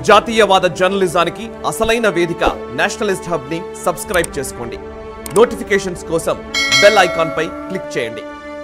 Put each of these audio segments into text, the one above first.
జాతీయవాద జర్నలిజానికి అసలైన వేదిక నేషనలిస్ట్ హబ్ ని సబ్స్క్రైబ్ చేసుకోండి నోటిఫికేషన్స్ కోసం బెల్ ఐకాన్ పై క్లిక్ చేయండి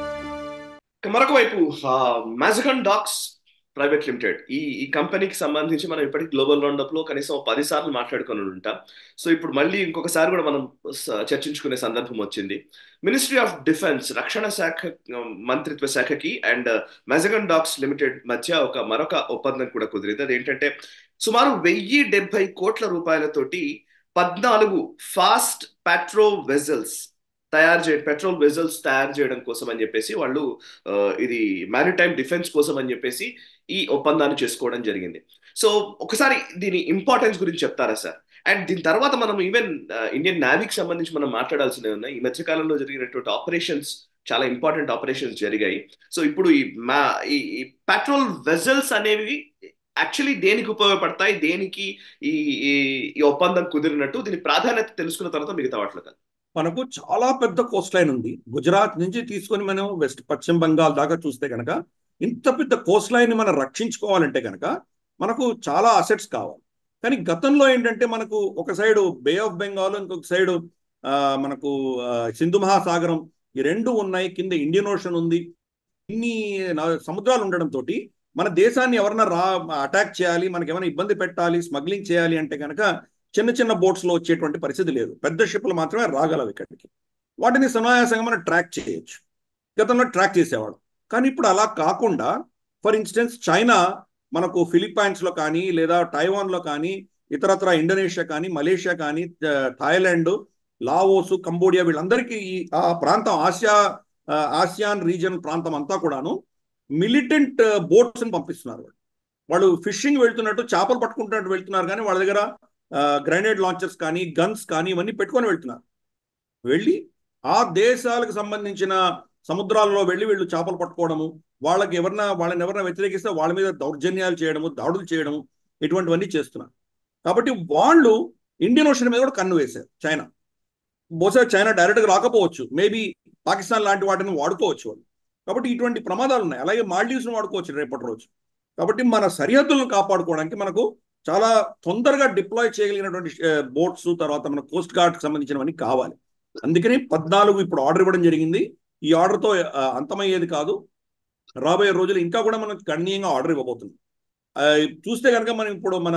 మరొక వైపు మ్యాజికన్ డాక్స్ ప్రైవేట్ లిమిటెడ్ ఈ ఈ కంపెనీకి సంబంధించి మనం ఇప్పటికి గ్లోబల్ రౌండప్ లో కనీసం పది సార్లు మాట్లాడుకొని ఉంటాం సో ఇప్పుడు మళ్ళీ ఇంకొకసారి కూడా మనం స- చర్చించుకునే సందర్భం వచ్చింది మినిస్ట్రీ ఆఫ్ డిఫెన్స్ రక్షణ శాఖ ఆ, మంత్రిత్వ శాఖకి అండ్ మ్యాజికన్ డాక్స్ లిమిటెడ్ మధ్య ఒక మరొక ఒప్పందం కూడా కుదిరింది అదేంటంటే సుమారు వెయ్యి డెబ్బై కోట్ల రూపాయలతోటి పద్నాలుగు ఫాస్ట్ పెట్రో వెజల్స్ తయారు చే పెట్రోల్ వెజల్స్ తయారు చేయడం కోసం అని చెప్పేసి వాళ్ళు ఆ, ఇది మ్యారిటైమ్ డిఫెన్స్ కోసం అని చెప్పేసి ఈ ఒప్పందాన్ని చేసుకోవడం జరిగింది సో ఒకసారి దీని ఇంపార్టెన్స్ గురించి చెప్తారా సార్ అండ్ దీని తర్వాత మనం ఈవెన్ ఇండియన్ నావీకి సంబంధించి మనం మాట్లాడాల్సినవి ఉన్నాయి ఈ మధ్యకాలంలో జరిగినటువంటి ఆపరేషన్స్ చాలా ఇంపార్టెంట్ ఆపరేషన్స్ జరిగాయి సో ఇప్పుడు ఈ మా ఈ పెట్రోల్ వెజల్స్ అనేవి యాక్చువల్లీ దేనికి ఉపయోగపడతాయి దేనికి ఈ ఈ- ఈ ఒప్పందం కుదిరినట్టు దీని ప్రాధాన్యత తెలుసుకున్న తర్వాత మిగతా వాటిలో కాదు మనకు చాలా పెద్ద కోస్ట్ లైన్ ఉంది గుజరాత్ నుంచి తీసుకొని మనం వెస్ట్ పశ్చిమ బెంగాల్ దాకా చూస్తే కనుక ఇంత పెద్ద కోస్ట్ లైన్ మనం రక్షించుకోవాలంటే కనుక మనకు చాలా అసెట్స్ కావాలి కానీ గతంలో ఏంటంటే మనకు ఒక సైడు బే ఆఫ్ బెంగాల్ ఇంకొక సైడు ఆ, మనకు ఆ, సింధు మహాసాగరం ఈ రెండు ఉన్నాయి కింద ఇండియన్ ఓషన్ ఉంది ఇన్ని నా- సముద్రాలు ఉండడంతో మన దేశాన్ని ఎవరన్నా రా అటాక్ చేయాలి మనకి ఏమైనా ఇబ్బంది పెట్టాలి స్మగ్లింగ్ చేయాలి అంటే కనుక చిన్న చిన్న బోట్స్ లో వచ్చేటువంటి పరిస్థితి లేదు పెద్ద షిప్లు మాత్రమే రాగలవు ఇక్కడికి వాటిని సునాయాసంగా మనం ట్రాక్ చేయొచ్చు గతంలో ట్రాక్ చేసేవాడు కానీ ఇప్పుడు అలా కాకుండా ఫర్ ఇన్స్టెన్స్ చైనా మనకు ఫిలిప్పైన్స్ లో కానీ లేదా టైవాన్ లో కానీ ఇతరత్ర ఇండోనేషియా కానీ మలేషియా కానీ ఆ, థాయిలాండ్ లావోస్ కంబోడియా వీళ్ళందరికీ ఈ ఆ ప్రాంతం ఆసియా ఆ, ఆసియాన్ రీజన్ ప్రాంతం అంతా కూడాను మిలిటెంట్ బోట్స్ పంపిస్తున్నారు వాళ్ళు వాళ్ళు ఫిషింగ్ వెళ్తున్నట్టు చేపలు పట్టుకుంటున్నట్టు వెళ్తున్నారు కానీ వాళ్ళ దగ్గర గ్రైనేడ్ లాంచర్స్ కానీ గన్స్ కానీ ఇవన్నీ పెట్టుకొని వెళ్తున్నారు వెళ్ళి ఆ దేశాలకు సంబంధించిన సముద్రాల్లో వెళ్ళి వీళ్ళు చేపలు పట్టుకోవడము వాళ్ళకి ఎవరన్నా వాళ్ళని ఎవరన్నా వ్యతిరేకిస్తే వాళ్ళ మీద దౌర్జన్యాలు చేయడము దాడులు చేయడము ఇటువంటివన్నీ చేస్తున్నారు కాబట్టి వాళ్ళు ఇండియన్ ఓషన్ మీద కూడా కన్ను వేశారు చైనా బహుశా చైనా డైరెక్ట్గా రాకపోవచ్చు మేబీ పాకిస్తాన్ లాంటి వాటిని వాడుకోవచ్చు వాళ్ళు కాబట్టి ఇటువంటి ప్రమాదాలు ఉన్నాయి అలాగే మాల్డీవ్స్ను వాడుకోవచ్చు రేపటి రోజు కాబట్టి మన సరిహద్దులను కాపాడుకోవడానికి మనకు చాలా తొందరగా డిప్లాయ్ చేయగలిగినటువంటి బోట్స్ తర్వాత మన కోస్ట్ గార్డ్ సంబంధించినవన్నీ కావాలి అందుకని పద్నాలుగు ఇప్పుడు ఆర్డర్ ఇవ్వడం జరిగింది ఈ ఆర్డర్తో అంతమయ్యేది కాదు రాబోయే రోజులు ఇంకా కూడా మనం గణనీయంగా ఆర్డర్ ఇవ్వబోతున్నాం ఆ, చూస్తే కనుక మనం ఇప్పుడు మన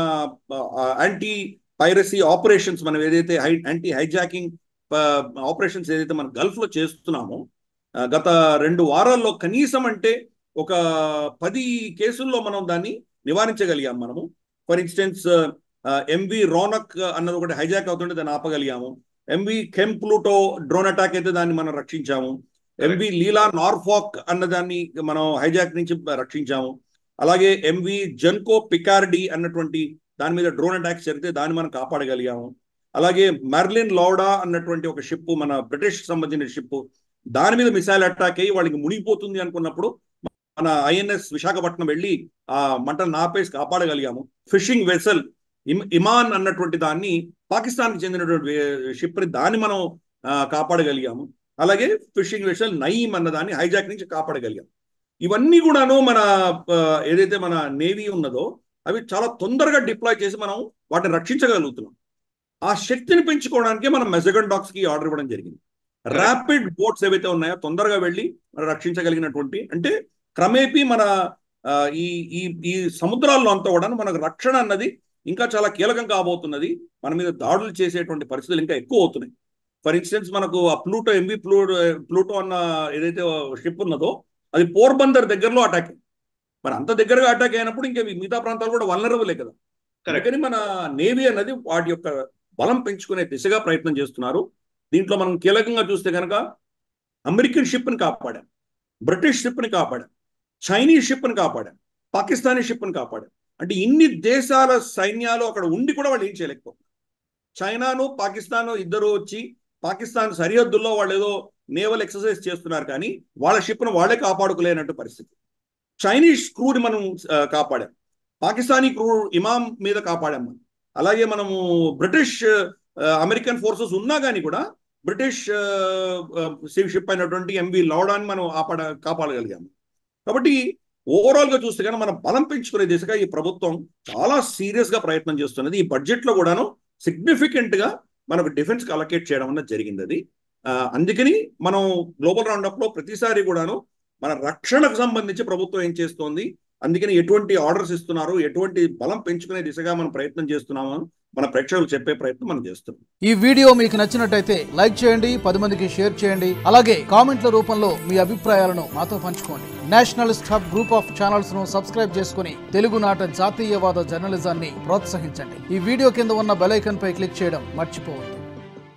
యాంటీ పైరసీ ఆపరేషన్స్ మనం ఏదైతే హై యాంటీ హైజాకింగ్ ఆపరేషన్స్ ఏదైతే మనం గల్ఫ్ లో చేస్తున్నామో ఆ, గత రెండు వారాల్లో కనీసం అంటే ఒక పది కేసుల్లో మనం దాన్ని నివారించగలిగాం మనము ఫర్ ఇన్స్టెన్స్ ఎంవి రోనక్ అన్నది ఒకటి హైజాక్ అవుతుంటే దాన్ని ఆపగలిగాము MV Chem Pluto drone attack అయితే దాన్ని మనం రక్షించాము ఎంవి లీలా నార్ఫాక్ అన్న దాన్ని మనం హైజాక్ నుంచి రక్షించాము అలాగే ఎంవి జన్కో పికార్డి అన్నటువంటి దాని మీద డ్రోన్ అటాక్స్ జరిగితే దాన్ని మనం కాపాడగలిగాము అలాగే మెర్లిన్ లౌడా అన్నటువంటి ఒక షిప్ మన బ్రిటిష్ సంబంధించిన షిప్ దాని మీద మిసైల్ అటాక్ అయ్యి వాళ్ళకి మునిగిపోతుంది అనుకున్నప్పుడు మన ఐఎన్ఎస్ విశాఖపట్నం వెళ్ళి ఆ మంటను నాపేసి కాపాడగలిగాము ఫిషింగ్ వెసల్ ఇమాన్ అన్నటువంటి దాన్ని పాకిస్తాన్కి చెందినటువంటి షిప్ ని దాన్ని మనం ఆ, కాపాడగలిగాము అలాగే ఫిషింగ్ వెసల్ నయీం అన్న దాన్ని హైజాక్ నుంచి కాపాడగలిగాం ఇవన్నీ కూడాను మన ఆ, ఏదైతే మన నేవీ ఉన్నదో అవి చాలా తొందరగా డిప్లాయ్ చేసి మనం వాటిని రక్షించగలుగుతున్నాం ఆ శక్తిని పెంచుకోవడానికి మనం మెజగన్ డాక్స్ కి ఆర్డర్ ఇవ్వడం జరిగింది ర్యాపిడ్ బోట్స్ ఏవైతే ఉన్నాయో తొందరగా వెళ్ళి మనం రక్షించగలిగినటువంటి అంటే క్రమేపీ మన ఆ, ఈ ఈ ఈ సముద్రాల్లో అంతా కూడా మనకు రక్షణ అన్నది ఇంకా చాలా కీలకం కాబోతున్నది మన మీద దాడులు చేసేటువంటి పరిస్థితులు ఇంకా ఎక్కువ అవుతున్నాయి ఫర్ ఇన్స్టెన్స్ మనకు ఆ ప్లూటో ఎంబీ ప్లూటో ప్లూటో అన్న ఏదైతే షిప్ ఉన్నదో అది పోర్బందర్ దగ్గరలో అటాక్ మరి అంత దగ్గరగా అటాక్ అయినప్పుడు ఇంకా మిగతా ప్రాంతాలు కూడా వల్నరబులే కదా కరెక్ట్ అందుకని మన నేవీ అన్నది వాటి యొక్క బలం పెంచుకునే దిశగా ప్రయత్నం చేస్తున్నారు దీంట్లో మనం కీలకంగా చూస్తే కనుక అమెరికన్ షిప్ని కాపాడాం బ్రిటిష్ షిప్ని కాపాడాం చైనీస్ షిప్ని కాపాడాం పాకిస్తానీ షిప్ని కాపాడాం అంటే ఇన్ని దేశాల సైన్యాలు అక్కడ ఉండి కూడా వాళ్ళు ఏం చేయలేకపోతున్నారు చైనాను పాకిస్తాన్ ఇద్దరు వచ్చి పాకిస్తాన్ సరిహద్దుల్లో వాళ్ళు ఏదో నేవల్ ఎక్సర్సైజ్ చేస్తున్నారు కానీ వాళ్ళ షిప్ను వాళ్ళే కాపాడుకోలేనట్టు పరిస్థితి చైనీస్ క్రూని మనం ఆ, కాపాడాం పాకిస్తానీ క్రూ ఇమాం మీద కాపాడాం మనం అలాగే మనము బ్రిటిష్ ఆ, అమెరికన్ ఫోర్సెస్ ఉన్నా కానీ కూడా బ్రిటిష్ షిప్ అయినటువంటి ఎంవి లౌడాన్ని మనం ఆపడ కాపాడగలిగాము కాబట్టి ఓవరాల్ గా చూస్తే కనుక మనం బలం పెంచుకునే దిశగా ఈ ప్రభుత్వం చాలా సీరియస్ గా ప్రయత్నం చేస్తున్నది ఈ బడ్జెట్ లో కూడాను సిగ్నిఫికెంట్ గా మనకు డిఫెన్స్ కి అలకేట్ చేయడం అన్నది జరిగింది అది ఆ, అందుకని మనం గ్లోబల్ రౌండప్ లో ప్రతిసారి కూడాను మన రక్షణకు సంబంధించి ప్రభుత్వం ఏం చేస్తోంది అందుకని ఎటువంటి ఆర్డర్స్ ఇస్తున్నారు ఎటువంటి బలం పెంచుకునే దిశగా మనం ప్రయత్నం చేస్తున్నామో మన ప్రేక్షకులు చెప్పే ప్రయత్నం మనం చేస్తున్నాం ఈ వీడియో మీకు నచ్చినట్టయితే లైక్ చేయండి పది మందికి షేర్ చేయండి అలాగే కామెంట్ల రూపంలో మీ అభిప్రాయాలను మాతో పంచుకోండి nationalist hub group of channels ను సబ్స్క్రైబ్ చేసుకుని తెలుగునాట జాతీయవాద జర్నలిజాన్ని ప్రోత్సహించండి ఈ వీడియో కింద ఉన్న బెల్ ఐకాన్ పై క్లిక్ చేయడం మర్చిపోవద్దు